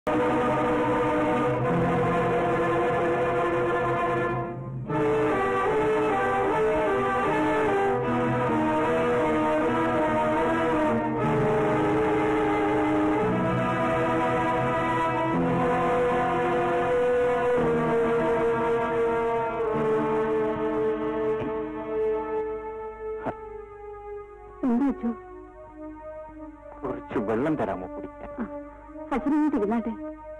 എന്താ അച്ചു കുറച്ച് വെള്ളം തരാമോ കുടിക്കാൻ അച്ഛനൊന്നും തിരുന്നാട്ടെ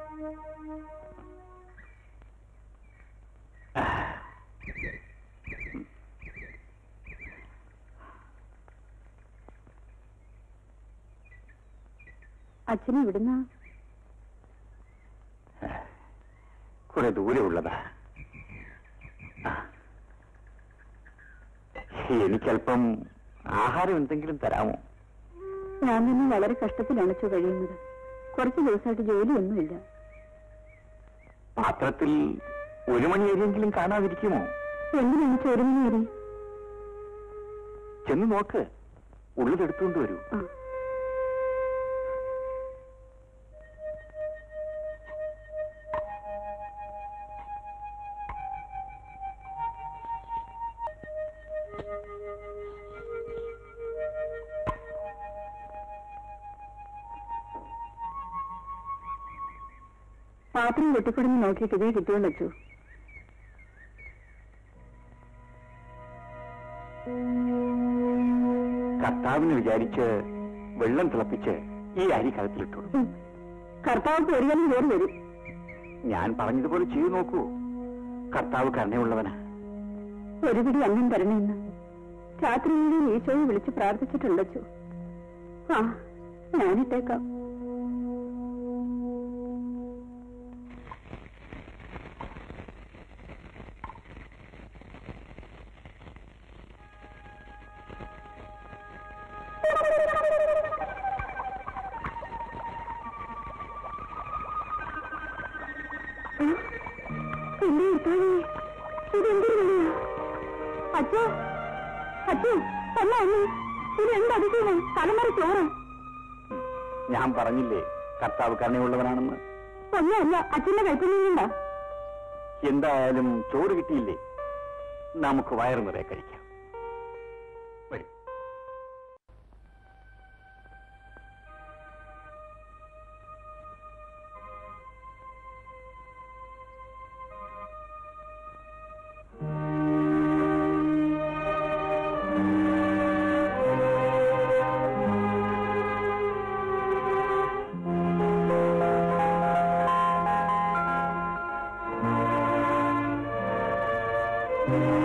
അച്ഛന് ഇവിടുന്ന കുറെ ദൂരെ ഉള്ളതാ ആ. എനിക്കല്പം ആഹാരം എന്തെങ്കിലും തരാമോ ഞാൻ തന്നെ വളരെ കഷ്ടത്തിലാണ് അച്ചു കഴിയുന്നത് കുറച്ച് ദിവസമായിട്ട് ജോലിയൊന്നുമില്ല പാത്രത്തിൽ ഒരു മണി അരിയെങ്കിലും കാണാതിരിക്കുമോ എന്തിനാണ് ചോരുമണി വരെ ചെന്ന് നോക്ക് ഉള്ളതെടുത്തുകൊണ്ട് വരൂ ആ പാത്രം വെട്ടിക്കൊടുന്ന് നോക്കിയിട്ട് ഇതേ കിട്ടുമല്ലോ അച്ചു കർത്താവിന് വിചാരിച്ച് വെള്ളം തിളപ്പിച്ച് ഈ അരി കഴുത്തിലിട്ടു ഉം. കർത്താവ് ഒരു കലം കയറി വരും ഞാൻ പറഞ്ഞതുപോലെ ചെയ്തു നോക്കൂ കർത്താവ് കരുണയുള്ളവനാ ഒരു പിടി അന്നം തരണമെന്ന് രാത്രിയിലും ഈശോയെ വിളിച്ച് പ്രാർത്ഥിച്ചിട്ടുണ്ടച്ചു ആ ഞാനിട്ടേക്കാം എന്റെ കർത്താവേ, ഇതെന്തൊരു വിളിയാ? അച്ഛോ അച്ഛോ അല്ല അമ്മ ഇത് എന്ത് അതിശയം തലമുറ ചോറ് ഞാൻ പറഞ്ഞില്ലേ കർത്താവ് കരുണയുള്ളവനാണെന്ന് ഒന്നുമല്ല അച്ഛന്റെ കൈപ്പുണ്യുണ്ടോ എന്തായാലും ചോറ് കിട്ടിയില്ലേ നമുക്ക് വയറു നിറയെ കഴിക്കാം വരൂ. ആ